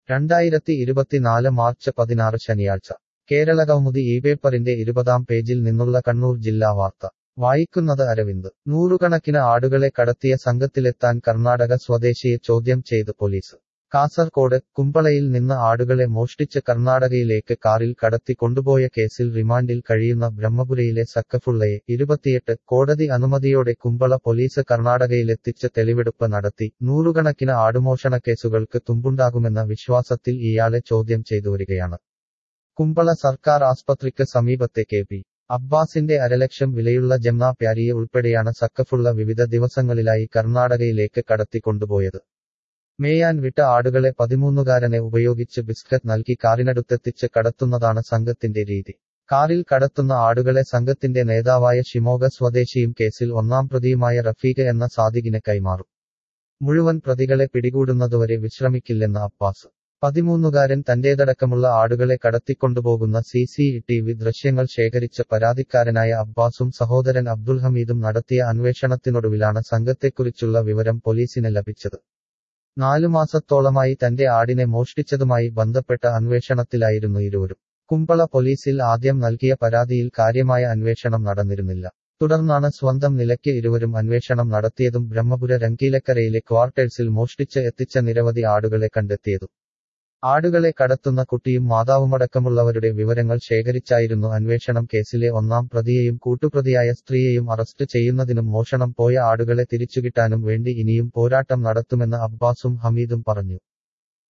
രണ്ടായിരത്തി ഇരുപത്തിനാല് മാർച്ച് പതിനാറ് ശനിയാഴ്ച കേരളകൗമുദി ഈ പേപ്പറിന്റെ ഇരുപതാം പേജിൽ നിന്നുള്ള കണ്ണൂർ ജില്ലാ വാർത്ത വായിക്കുന്നത് അരവിന്ദ് നൂറുകണക്കിന് ആടുകളെ കടത്തിയ സംഘത്തിലെത്താൻ കർണാടക സ്വദേശിയെ ചോദ്യം ചെയ്ത് പോലീസ് കാസർകോട് കുമ്പളയിൽ നിന്ന് ആടുകളെ മോഷ്ടിച്ച് കർണാടകയിലേക്ക് കാറിൽ കടത്തി കൊണ്ടുപോയ കേസിൽ റിമാൻഡിൽ കഴിയുന്ന ബ്രഹ്മപുരയിലെ സക്കഫുള്ളയെ ഇരുപത്തിയെട്ട് കോടതി അനുമതിയോടെ കുമ്പള പോലീസ് കർണാടകയിലെത്തിച്ച് തെളിവെടുപ്പ് നടത്തി നൂറുകണക്കിന് ആടുമോഷണ കേസുകൾക്ക് തുമ്പുണ്ടാകുമെന്ന വിശ്വാസത്തിൽ ഇയാളെ ചോദ്യം ചെയ്തു വരികയാണ് കുമ്പള സർക്കാർ ആസ്പത്രിക്ക് സമീപത്തെ കെ പി അബ്ബാസിന്റെ അരലക്ഷം വിലയുള്ള ജംന പ്യാരിയെ ഉൾപ്പെടെയാണ് സക്കഫുള്ള വിവിധ ദിവസങ്ങളിലായി കർണാടകയിലേക്ക് കടത്തിക്കൊണ്ടുപോയത് മേയാൻ വിട്ട ആടുകളെ പതിമൂന്നുകാരനെ ഉപയോഗിച്ച് ബിസ്ക്കറ്റ് നൽകി കാറിനടുത്തെത്തിച്ച് കടത്തുന്നതാണ് സംഘത്തിന്റെ രീതി കാറിൽ കടത്തുന്ന ആടുകളെ സംഘത്തിന്റെ നേതാവായ ഷിമോഗ സ്വദേശിയും കേസിൽ ഒന്നാം പ്രതിയുമായ റഫീഖ് എന്ന സാദിഖിന് കൈമാറും മുഴുവൻ പ്രതികളെ പിടികൂടുന്നതുവരെ വിശ്രമിക്കില്ലെന്ന് അബ്ബാസ് പതിമൂന്നുകാരൻ തന്റേതടക്കമുള്ള ആടുകളെ കടത്തിക്കൊണ്ടുപോകുന്ന സി സി ടി വി ദൃശ്യങ്ങൾ ശേഖരിച്ച പരാതിക്കാരനായ അബ്ബാസും സഹോദരൻ അബ്ദുൽ ഹമീദും നടത്തിയ അന്വേഷണത്തിനൊടുവിലാണ് സംഘത്തെക്കുറിച്ചുള്ള വിവരം പോലീസിന് ലഭിച്ചത് നാലു മാസത്തോളമായി തന്റെ ആടിനെ മോഷ്ടിച്ചതുമായി ബന്ധപ്പെട്ട അന്വേഷണത്തിലായിരുന്നു ഇരുവരും കുമ്പള പോലീസിൽ ആദ്യം നൽകിയ പരാതിയിൽ കാര്യമായ അന്വേഷണം നടന്നിരുന്നില്ല തുടർന്നാണ് സ്വന്തം നിലയ്ക്ക് ഇരുവരും അന്വേഷണം നടത്തിയതും ബ്രഹ്മപുര രംഗീലക്കരയിലെ ക്വാർട്ടേഴ്സിൽ മോഷ്ടിച്ച് എത്തിച്ച നിരവധി ആടുകളെ കണ്ടെത്തിയതും ആടുകളെ കടത്തുന്ന കുട്ടിയും മാതാവുമടക്കമുള്ളവരുടെ വിവരങ്ങൾ ശേഖരിച്ചായിരുന്നു അന്വേഷണം കേസിലെ ഒന്നാം പ്രതിയെയും കൂട്ടുപ്രതിയായ സ്ത്രീയെയും അറസ്റ്റ് ചെയ്യുന്നതിനും മോഷണം പോയ ആടുകളെ തിരിച്ചുകിട്ടാനും വേണ്ടി ഇനിയും പോരാട്ടം നടത്തുമെന്ന് അബ്ബാസും ഹമീദും പറഞ്ഞു